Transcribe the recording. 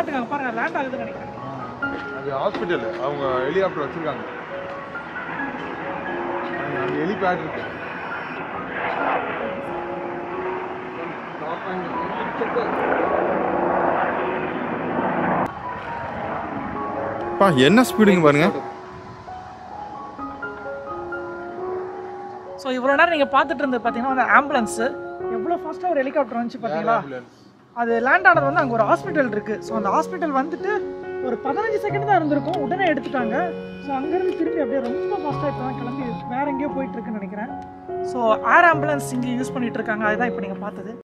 பார்த்துக்காங்க பாருங்க லேண்ட் ஆகுதுன்னு நினைக்கிறேன் அது ஹாஸ்பிட்டல் அவங்க ஹெலிகாப்டர் வச்சிருக்காங்க அங்கே ஹெலிபேட் இருக்கு பா என்ன ஸ்பீடுங்க பாருங்க ஸோ இவ்வளோ நேரம் நீங்கள் பார்த்துட்டு இருந்தது பார்த்தீங்கன்னா அந்த ஆம்புலன்ஸு எவ்வளோ ஃபாஸ்ட்டாக ஒரு ஹெலிகாப்டர் வந்துச்சு பார்த்தீங்களா அது லேண்ட் ஆனது வந்து அங்கே ஒரு ஹாஸ்பிட்டல் இருக்குது ஸோ அந்த ஹாஸ்பிட்டல் வந்துட்டு ஒரு பதினஞ்சு செகண்ட் தான் இருந்திருக்கும் உடனே எடுத்துட்டாங்க ஸோ அங்கேருந்து திரும்பி அப்படியே ரொம்ப ஃபாஸ்ட்டாக இப்போ தான் கிளம்பி வேற எங்கேயோ போயிட்டு இருக்குன்னு நினைக்கிறேன் ஸோ ஏர் ஆம்புலன்ஸ் இங்கே யூஸ் பண்ணிட்டு இருக்காங்க அதுதான் இப்போ நீங்கள் பார்த்தது